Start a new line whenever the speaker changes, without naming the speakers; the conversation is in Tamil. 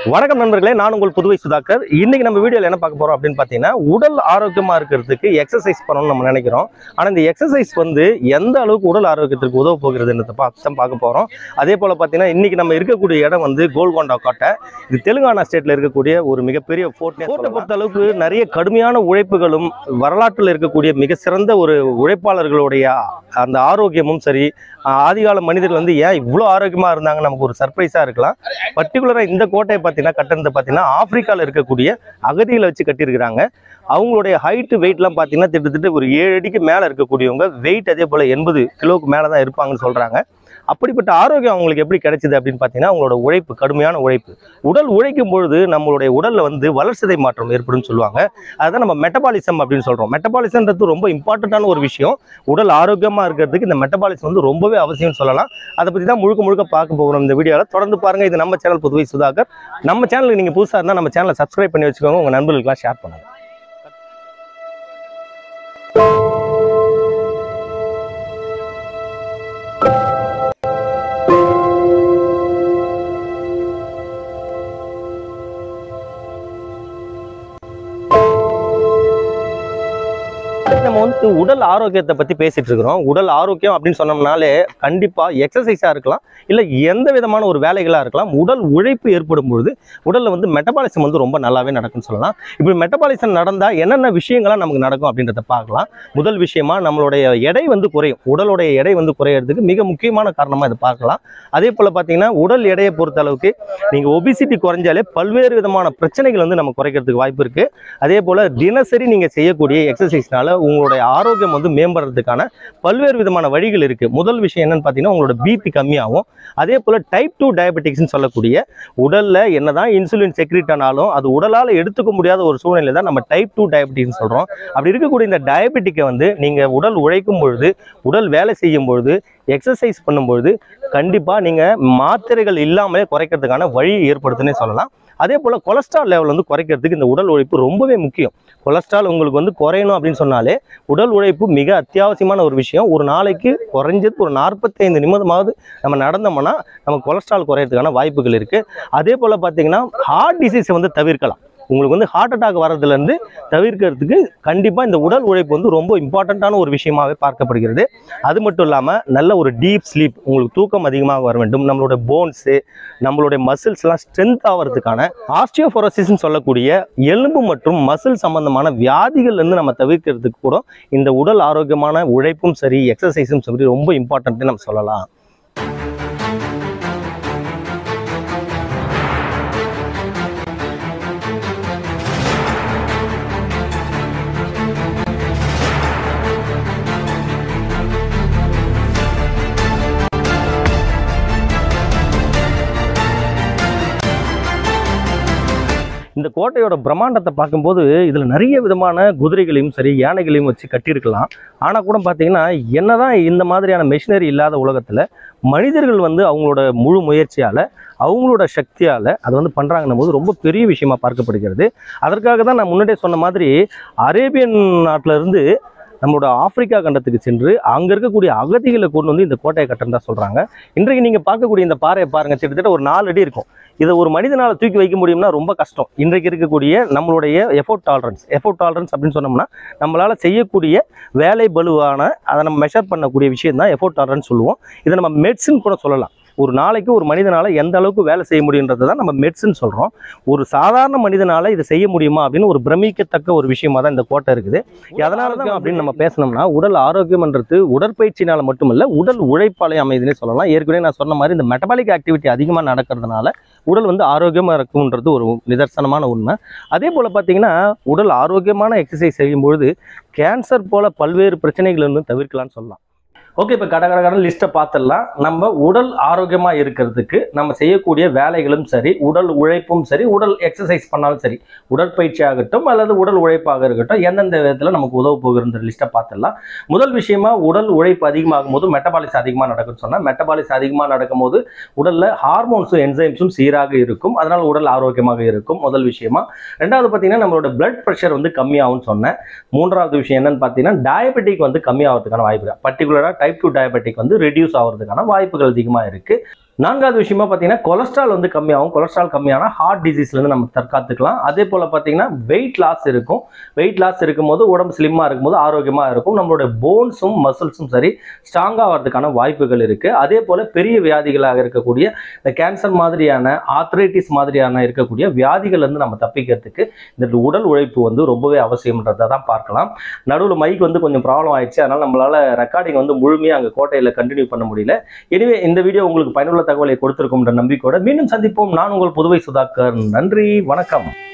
வணக்கம் நண்பர்களே நான் உங்கள் புதுவை சுதாகர் இன்னைக்கு நம்ம வீடியோவில் என்ன பார்க்க போறோம் அப்படின்னு பார்த்தீங்கன்னா உடல் ஆரோக்கியமா இருக்கிறதுக்கு எக்ஸசைஸ் பண்ணணும்னு நம்ம நினைக்கிறோம் ஆனால் இந்த எக்ஸசைஸ் வந்து எந்த அளவுக்கு உடல் ஆரோக்கியத்திற்கு உதவ போகிறதுன்றத பார்த்து தான் பார்க்க போறோம் அதே போல பார்த்தீங்கன்னா இன்னைக்கு நம்ம இருக்கக்கூடிய இடம் வந்து கோல்கொண்டா கோட்டை இது தெலுங்கானா ஸ்டேட்ல இருக்கக்கூடிய ஒரு மிகப்பெரிய ஃபோர்ட் ஃபோர்ட்டை பொறுத்த அளவுக்கு நிறைய கடுமையான உழைப்புகளும் வரலாற்றில் இருக்கக்கூடிய மிக சிறந்த ஒரு உழைப்பாளர்களுடைய அந்த ஆரோக்கியமும் சரி ஆதிகால மனிதர்கள் வந்து ஏன் இவ்வளோ ஆரோக்கியமா இருந்தாங்க நமக்கு ஒரு சர்ப்ரைஸா இருக்கலாம் பர்டிகுலராக இந்த கோட்டையை பார்த்தீங்கன்னா கட்டினது பார்த்தீங்கன்னா ஆப்பிரிக்காவில் இருக்கக்கூடிய அகதிகளை வச்சு கட்டியிருக்கிறாங்க அவங்களுடைய ஹைட்டு வெயிட்லாம் பார்த்தீங்கன்னா கிட்டத்தட்ட ஒரு ஏழு அடிக்கு மேலே இருக்கக்கூடியவங்க வெயிட் அதே போல் எண்பது கிலோவுக்கு மேலே தான் இருப்பாங்கன்னு சொல்கிறாங்க அப்படிப்பட்ட ஆரோக்கியம் அவங்களுக்கு எப்படி கிடைச்சிது அப்படின்னு பார்த்தீங்கன்னா அவங்களோட உழைப்பு கடுமையான உழைப்பு உடல் உழைக்கும் பொழுது நம்மளுடைய உடலில் வந்து வளர்சிதை மாற்றம் ஏற்படும்னு சொல்லுவாங்க அதுதான் நம்ம மெட்டபாலிசம் அப்படின்னு சொல்கிறோம் மெட்டபாலிசம்ன்றது ரொம்ப இம்பார்ட்டண்ட்டான ஒரு விஷயம் உடல் ஆரோக்கியமாக இருக்கிறதுக்கு இந்த மெட்டபாலிசம் வந்து ரொம்பவே அவசியம்னு சொல்லலாம் அதை பற்றி தான் முழுக்க முழுக்க பார்க்க போகிறோம் இந்த வீடியோவில் தொடர்ந்து பாருங்கள் இது நம்ம சேனல் புதுவை சுதாகர் நம்ம சேனலுக்கு நீங்கள் புதுசாக இருந்தால் நம்ம சேனலை சப்ஸ்கிரைப் பண்ணி வச்சுக்கோங்க உங்கள் நண்பர்களுக்கெல்லாம் ஷேர் பண்ணுங்க நம்ம வந்து உடல் ஆரோக்கியத்தை பற்றி பேசிட்டு இருக்கிறோம் உடல் ஆரோக்கியம் அப்படின்னு சொன்னோம்னாலே கண்டிப்பாக எக்ஸசைஸாக இருக்கலாம் இல்லை எந்த விதமான ஒரு வேலைகளாக இருக்கலாம் உடல் உழைப்பு ஏற்படும் பொழுது உடலில் வந்து மெட்டபாலிசம் வந்து ரொம்ப நல்லாவே நடக்கும்னு சொல்லலாம் இப்படி மெட்டபாலிசம் நடந்தால் என்னென்ன விஷயங்கள்லாம் நமக்கு நடக்கும் அப்படின்றத பார்க்கலாம் முதல் விஷயமா நம்மளுடைய எடை வந்து குறையும் உடலுடைய எடை வந்து குறையிறதுக்கு மிக முக்கியமான காரணமாக இதை பார்க்கலாம் அதே போல் பார்த்தீங்கன்னா உடல் எடையை பொறுத்த அளவுக்கு நீங்கள் ஒபிசிட்டி குறைஞ்சாலே பல்வேறு விதமான பிரச்சனைகள் வந்து நம்ம குறைக்கிறதுக்கு வாய்ப்பு இருக்குது அதே போல் தினசரி நீங்கள் செய்யக்கூடிய எக்ஸசைஸ்னால உங்களுடைய ஆரோக்கியம் வந்து மேம்படுறதுக்கான பல்வேறு விதமான வழிகள் இருக்குது முதல் விஷயம் என்னன்னு பார்த்தீங்கன்னா உங்களோட பிபி கம்மியாகும் அதே போல் டைப் டூ டயபெட்டிக்ஸ்னு சொல்லக்கூடிய உடலில் என்னதான் இன்சுலின் செக்ரிட் ஆனாலும் அது உடலால் எடுத்துக்க முடியாத ஒரு சூழ்நிலை தான் நம்ம டைப் டூ டயபெட்டிக்ஸ் சொல்கிறோம் அப்படி இருக்கக்கூடிய இந்த டயபெட்டிக்கை வந்து நீங்கள் உடல் உழைக்கும் பொழுது உடல் வேலை செய்யும் பொழுது எக்ஸசைஸ் பண்ணும்பொழுது கண்டிப்பாக நீங்கள் மாத்திரைகள் இல்லாமலே குறைக்கிறதுக்கான வழி ஏற்படுத்துன்னே சொல்லலாம் அதே போல் கொலஸ்ட்ரால் லெவல் வந்து குறைக்கிறதுக்கு இந்த உடல் உழைப்பு ரொம்பவே முக்கியம் கொலஸ்ட்ரால் உங்களுக்கு வந்து குறையணும் அப்படின்னு சொன்னாலே உடல் உழைப்பு மிக அத்தியாவசியமான ஒரு விஷயம் ஒரு நாளைக்கு குறைஞ்சது ஒரு நாற்பத்தைந்து நிமிடமாவது நம்ம நடந்தோம்னா நம்ம கொலஸ்ட்ரால் குறையிறதுக்கான வாய்ப்புகள் இருக்குது அதே போல் பார்த்தீங்கன்னா ஹார்ட் டிசீஸை வந்து தவிர்க்கலாம் உங்களுக்கு வந்து ஹார்ட் அட்டாக் வர்றதுலேருந்து தவிர்க்கிறதுக்கு கண்டிப்பாக இந்த உடல் உழைப்பு வந்து ரொம்ப இம்பார்ட்டண்ட்டான ஒரு விஷயமாவே பார்க்கப்படுகிறது அது மட்டும் இல்லாமல் நல்ல ஒரு டீப் ஸ்லீப் உங்களுக்கு தூக்கம் அதிகமாக வர வேண்டும் நம்மளோட போன்ஸு நம்மளுடைய மசில்ஸ்லாம் ஸ்ட்ரென்த் ஆகிறதுக்கான ஆஸ்டியோஃபோரோசிஸ்ன்னு சொல்லக்கூடிய எலும்பு மற்றும் மசில் சம்பந்தமான வியாதிகள்லேருந்து நம்ம தவிர்க்கிறதுக்கு கூட இந்த உடல் ஆரோக்கியமான உழைப்பும் சரி எக்ஸசைஸும் சரி ரொம்ப இம்பார்ட்டன்ட்டு நம்ம சொல்லலாம் இந்த கோட்டையோட பிரம்மாண்டத்தை பார்க்கும்போது இதில் நிறைய விதமான குதிரைகளையும் சரி யானைகளையும் வச்சு கட்டியிருக்கலாம் ஆனால் கூட பார்த்தீங்கன்னா என்னதான் இந்த மாதிரியான மெஷினரி இல்லாத உலகத்தில் மனிதர்கள் வந்து அவங்களோட முழு முயற்சியால் அவங்களோட சக்தியால் அதை வந்து பண்ணுறாங்கன்னும் போது ரொம்ப பெரிய விஷயமா பார்க்கப்படுகிறது அதற்காக தான் நான் முன்னாடியே சொன்ன மாதிரி அரேபியன் நாட்டில் இருந்து நம்மளோட ஆப்பிரிக்கா கண்டத்துக்கு சென்று அங்கே இருக்கக்கூடிய அகதிகளை கொண்டு வந்து இந்த கோட்டையை கட்டுறதா சொல்கிறாங்க இன்றைக்கு நீங்கள் பார்க்கக்கூடிய இந்த பாறையை பாருங்கள் கிட்டத்தட்ட ஒரு நாலு அடி இருக்கும் இதை ஒரு மனிதனால் தூக்கி வைக்க முடியும்னா ரொம்ப கஷ்டம் இன்றைக்கு இருக்கக்கூடிய நம்மளுடைய எஃபோர்ட் டாலரன்ஸ் எஃபோர்ட் டாலரன்ஸ் அப்படின்னு சொன்னோம்னா நம்மளால் செய்யக்கூடிய வேலை பலுவான அதை நம்ம மெஷர் பண்ணக்கூடிய விஷயம் தான் எஃபோர்ட் டாலரன்ஸ் சொல்லுவோம் இதை நம்ம மெட்ஸின் கூட சொல்லலாம் ஒரு நாளைக்கு ஒரு மனிதனால் எந்த அளவுக்கு வேலை செய்ய முடியுன்றதை தான் நம்ம மெட்ஸின் சொல்கிறோம் ஒரு சாதாரண மனிதனால் இதை செய்ய முடியுமா அப்படின்னு ஒரு பிரமிக்கத்தக்க ஒரு விஷயமா தான் இந்த கோட்டை இருக்குது அதனால தான் அப்படின்னு நம்ம பேசணும்னா உடல் ஆரோக்கியம்ன்றது உடற்பயிற்சினால மட்டுமல்ல உடல் உழைப்பாலே அமைதுன்னே சொல்லலாம் ஏற்கனவே நான் சொன்ன மாதிரி இந்த மெட்டபாலிக் ஆக்டிவிட்டி அதிகமாக நடக்கிறதுனால உடல் வந்து ஆரோக்கியமாக இருக்கும்ன்றது ஒரு நிதர்சனமான உண்மை அதே போல் பார்த்தீங்கன்னா உடல் ஆரோக்கியமான எக்ஸசைஸ் செய்யும்பொழுது கேன்சர் போல பல்வேறு பிரச்சனைகள் இருந்து தவிர்க்கலாம்னு சொல்லலாம் ஓகே இப்போ கட கட கடன் லிஸ்ட்டை பார்த்துடலாம் நம்ம உடல் ஆரோக்கியமாக இருக்கிறதுக்கு நம்ம செய்யக்கூடிய வேலைகளும் சரி உடல் உழைப்பும் சரி உடல் எக்ஸசைஸ் பண்ணாலும் சரி உடற்பயிற்சி ஆகட்டும் அல்லது உடல் உழைப்பாக இருக்கட்டும் எந்தெந்த விதத்தில் நமக்கு உதவ போகிற லிஸ்ட்டை பார்த்துடலாம் முதல் விஷயமா உடல் உழைப்பு அதிகமாகும் போது மெட்டபாலிஸ் அதிகமாக நடக்கும்னு சொன்னால் மெட்டபாலிஸ் அதிகமாக நடக்கும்போது உடலில் ஹார்மோன்ஸும் என்சைம்ஸும் சீராக இருக்கும் அதனால் உடல் ஆரோக்கியமாக இருக்கும் முதல் விஷயமா ரெண்டாவது பார்த்தீங்கன்னா நம்மளோட பிளட் ப்ரெஷர் வந்து கம்மியாகும்னு சொன்னேன் மூன்றாவது விஷயம் என்னன்னு பார்த்தீங்கன்னா டயபெட்டிக் வந்து கம்மியாகிறதுக்கான வாய்ப்பு பர்டிகுலராக டைப் டூ டயபெட்டிக் வந்து ரெடியூஸ் ஆகிறதுக்கான வாய்ப்புகள் அதிகமாக இருக்குது நான்காவது விஷயமா பார்த்தீங்கன்னா கொலஸ்ட்ரால் வந்து கம்மியாகும் கொலஸ்ட்ரால் கம்மியான ஹார்ட் டிசீஸ்லேருந்து நம்ம தற்காத்துக்கலாம் அதே போல் பார்த்தீங்கன்னா வெயிட் லாஸ் இருக்கும் வெயிட் லாஸ் இருக்கும்போது உடம்பு ஸ்லிம்மாக இருக்கும்போது ஆரோக்கியமாக இருக்கும் நம்மளுடைய போன்ஸும் மசில்ஸும் சரி ஸ்ட்ராங்காக ஆகிறதுக்கான வாய்ப்புகள் இருக்குது அதே போல் பெரிய வியாதிகளாக இருக்கக்கூடிய இந்த கேன்சர் மாதிரியான ஆத்ரைட்டிஸ் மாதிரியான இருக்கக்கூடிய வியாதிகள்லேருந்து நம்ம தப்பிக்கிறதுக்கு இந்த உடல் உழைப்பு வந்து ரொம்பவே அவசியம்ன்றதை தான் பார்க்கலாம் நடுவில் மைக் வந்து கொஞ்சம் ப்ராப்ளம் ஆயிடுச்சு அதனால் நம்மளால் ரெக்கார்டிங் வந்து முழுமையாக அங்கே கோட்டையில் கண்டினியூ பண்ண முடியல எனவே இந்த வீடியோ உங்களுக்கு பயனுள்ள தகவலை கொடுத்திருக்கும்ன்ற நம்பிக்கையோட மீண்டும் சந்திப்போம் நான் உங்கள் புதுவை சுதாகர் நன்றி வணக்கம்